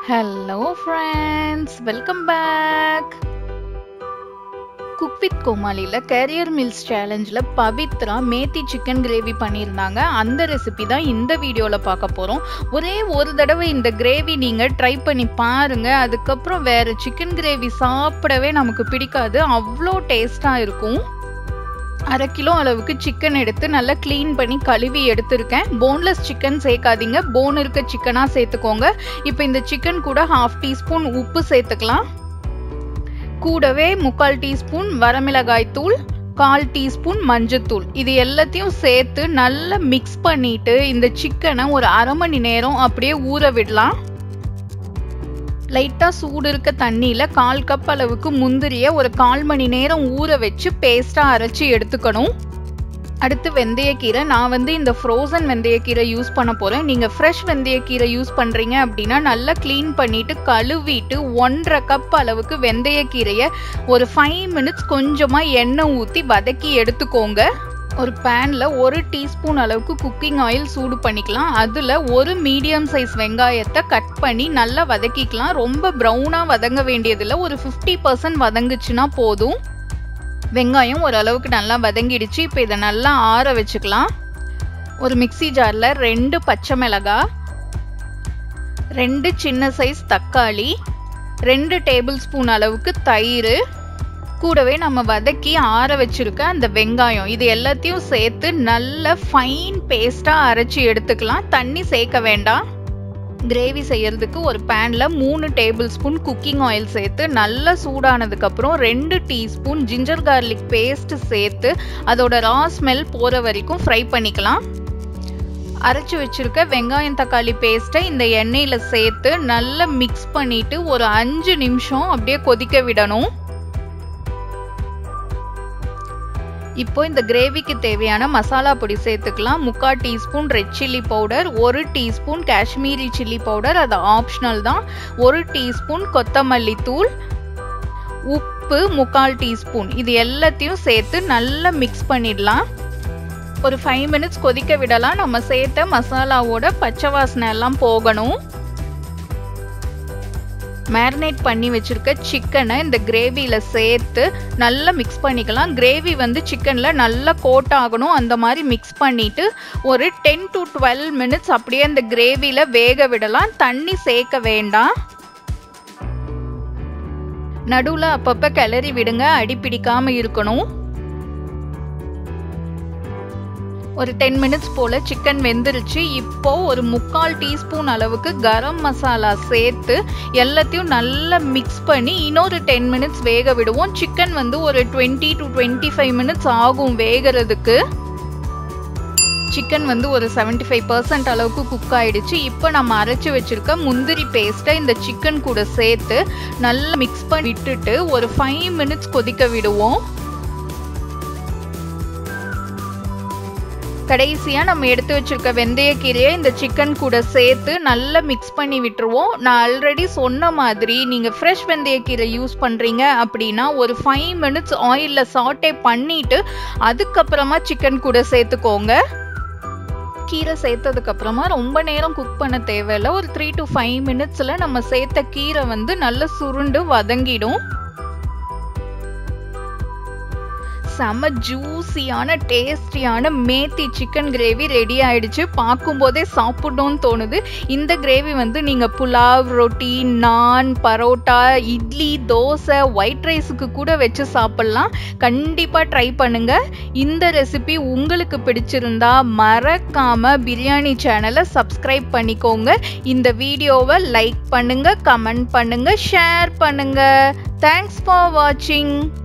hello friends welcome back cook with கோமாளியில் carrier meals சேலஞ்சில் Pavithra methi chicken gravy பண்ணியிருந்தாங்க அந்த ரெசிபி தான் இந்த வீடியோவில் பார்க்க போகிறோம் ஒரே ஒரு தடவை இந்த கிரேவி நீங்கள் ட்ரை பண்ணி பாருங்கள் அதுக்கப்புறம் வேறு சிக்கன் கிரேவி சாப்பிடவே நமக்கு பிடிக்காது அவ்வளோ டேஸ்ட்டாக இருக்கும் அரை கிலோ அளவுக்கு சிக்கன் எடுத்து நல்லா க்ளீன் பண்ணி கழுவி எடுத்திருக்கேன் போன்லெஸ் சிக்கன் சேர்க்காதீங்க போன் இருக்க சிக்கனாக சேர்த்துக்கோங்க இப்போ இந்த சிக்கன் கூட ஹாஃப் டீஸ்பூன் உப்பு சேர்த்துக்கலாம் கூடவே முக்கால் டீஸ்பூன் வரமிளகாய் தூள் கால் டீஸ்பூன் மஞ்சத்தூள் இது எல்லாத்தையும் சேர்த்து நல்லா மிக்ஸ் பண்ணிட்டு இந்த சிக்கனை ஒரு அரை மணி நேரம் அப்படியே ஊற விடலாம் லைட்டாக சூடு இருக்க தண்ணியில் கால் கப் அளவுக்கு முந்திரிய ஒரு கால் மணி நேரம் ஊற வச்சு பேஸ்ட்டாக அரைச்சி எடுத்துக்கணும் அடுத்து வெந்தயக்கீரை நான் வந்து இந்த ஃப்ரோசன் வெந்தயக்கீரை யூஸ் பண்ண போகிறேன் நீங்கள் ஃப்ரெஷ் வெந்தயக்கீரை யூஸ் பண்ணுறீங்க அப்படின்னா நல்லா க்ளீன் பண்ணிவிட்டு கழுவிட்டு ஒன்றரை கப் அளவுக்கு வெந்தயக்கீரையை ஒரு ஃபைவ் மினிட்ஸ் கொஞ்சமாக எண்ணெய் ஊற்றி வதக்கி எடுத்துக்கோங்க ஒரு பேனில் ஒரு டீஸ்பூன் அளவுக்கு குக்கிங் ஆயில் சூடு பண்ணிக்கலாம் அதில் ஒரு மீடியம் சைஸ் வெங்காயத்தை கட் பண்ணி நல்லா வதக்கிக்கலாம் ரொம்ப ப்ரௌனாக வதங்க வேண்டியதில்லை ஒரு ஃபிஃப்டி பர்சன்ட் வதங்குச்சுன்னா போதும் வெங்காயம் ஓரளவுக்கு நல்லா வதங்கிடுச்சு இப்போ இதை நல்லா ஆற வச்சுக்கலாம் ஒரு மிக்சி ஜாரில் ரெண்டு பச்சை மிளகாய் ரெண்டு சின்ன சைஸ் தக்காளி ரெண்டு டேபிள் ஸ்பூன் அளவுக்கு தயிர் கூடவே நம்ம வதக்கி ஆற வச்சிருக்க அந்த வெங்காயம் இது எல்லாத்தையும் சேர்த்து நல்ல ஃபைன் பேஸ்ட்டாக அரைச்சி எடுத்துக்கலாம் தண்ணி சேர்க்க வேண்டாம் கிரேவி செய்யறதுக்கு ஒரு பேனில் மூணு டேபிள் ஸ்பூன் குக்கிங் ஆயில் சேர்த்து நல்லா சூடானதுக்கப்புறம் ரெண்டு டீஸ்பூன் ஜிஞ்சர் கார்லிக் பேஸ்ட் சேர்த்து அதோட ரா ஸ்மெல் போகிற வரைக்கும் ஃப்ரை பண்ணிக்கலாம் அரைச்சி வச்சிருக்க வெங்காயம் தக்காளி பேஸ்ட்டை இந்த எண்ணெயில் சேர்த்து நல்லா மிக்ஸ் பண்ணிட்டு ஒரு அஞ்சு நிமிஷம் அப்படியே கொதிக்க விடணும் இப்போ இந்த கிரேவிக்கு தேவையான மசாலா பொடி சேர்த்துக்கலாம் முக்கால் டீஸ்பூன் ரெட் சில்லி பவுடர் ஒரு டீஸ்பூன் காஷ்மீரி சில்லி பவுடர் அது ஆப்ஷனல் தான் ஒரு டீஸ்பூன் கொத்தமல்லி தூள் உப்பு முக்கால் டீஸ்பூன் இது எல்லாத்தையும் சேர்த்து நல்லா மிக்ஸ் பண்ணிடலாம் ஒரு ஃபைவ் மினிட்ஸ் கொதிக்க விடலாம் நம்ம சேர்த்த மசாலாவோட பச்சை வாசனை எல்லாம் போகணும் மேரினேட் பண்ணி வச்சுருக்க சிக்கனை இந்த கிரேவியில் சேர்த்து நல்லா மிக்ஸ் பண்ணிக்கலாம் கிரேவி வந்து சிக்கனில் நல்லா கோட் ஆகணும் அந்த மாதிரி மிக்ஸ் பண்ணிவிட்டு ஒரு டென் டு டுவெல் மினிட்ஸ் அப்படியே அந்த கிரேவியில் வேக விடலாம் தண்ணி சேர்க்க வேண்டாம் நடுவில் அப்பப்போ கிளறி விடுங்க அடி பிடிக்காமல் இருக்கணும் ஒரு டென் மினிட்ஸ் போல் சிக்கன் வெந்துருச்சு இப்போ ஒரு முக்கால் டீஸ்பூன் அளவுக்கு கரம் மசாலா சேர்த்து எல்லாத்தையும் நல்லா மிக்ஸ் பண்ணி இன்னொரு டென் மினிட்ஸ் வேக விடுவோம் சிக்கன் வந்து ஒரு twenty to twenty five minutes ஆகும் வேகிறதுக்கு சிக்கன் வந்து ஒரு செவன்டி ஃபைவ் பர்சன்ட் அளவுக்கு குக் ஆயிடுச்சு இப்போ நம்ம அரைச்சி வச்சிருக்க முந்திரி பேஸ்ட்டை இந்த சிக்கன் கூட சேர்த்து நல்லா மிக்ஸ் பண்ணி விட்டுட்டு ஒரு ஃபைவ் மினிட்ஸ் கொதிக்க விடுவோம் கடைசியாக நம்ம எடுத்து வச்சிருக்க வெந்தயக்கீரையை இந்த சிக்கன் கூட சேர்த்து நல்லா மிக்ஸ் பண்ணி விட்டுருவோம் நான் ஆல்ரெடி சொன்ன மாதிரி நீங்கள் ஃப்ரெஷ் வெந்தயக்கீரை யூஸ் பண்ணுறீங்க அப்படின்னா ஒரு ஃபைவ் மினிட்ஸ் ஆயிலில் சாட்டே பண்ணிவிட்டு அதுக்கப்புறமா சிக்கன் கூட சேர்த்துக்கோங்க கீரை சேர்த்ததுக்கு அப்புறமா ரொம்ப நேரம் குக் பண்ண தேவையில்ல ஒரு த்ரீ டு ஃபைவ் மினிட்ஸில் நம்ம சேர்த்த கீரை வந்து நல்லா சுருண்டு வதங்கிடும் செம ஜூஸியான டேஸ்டியான மேத்தி சிக்கன் கிரேவி ரெடி ஆயிடுச்சு பார்க்கும்போதே சாப்பிடணும்னு தோணுது இந்த கிரேவி வந்து நீங்கள் புலாவ் ரொட்டி நான் பரோட்டா இட்லி தோசை ஒயிட் ரைஸுக்கு கூட வச்சு சாப்பிட்லாம் கண்டிப்பாக ட்ரை பண்ணுங்க இந்த ரெசிபி உங்களுக்கு பிடிச்சிருந்தா மறக்காம பிரியாணி சேனலை சப்ஸ்கிரைப் பண்ணிக்கோங்க இந்த வீடியோவை லைக் பண்ணுங்க கமெண்ட் பண்ணுங்க ஷேர் பண்ணுங்க தேங்க்ஸ் ஃபார் வாட்சிங்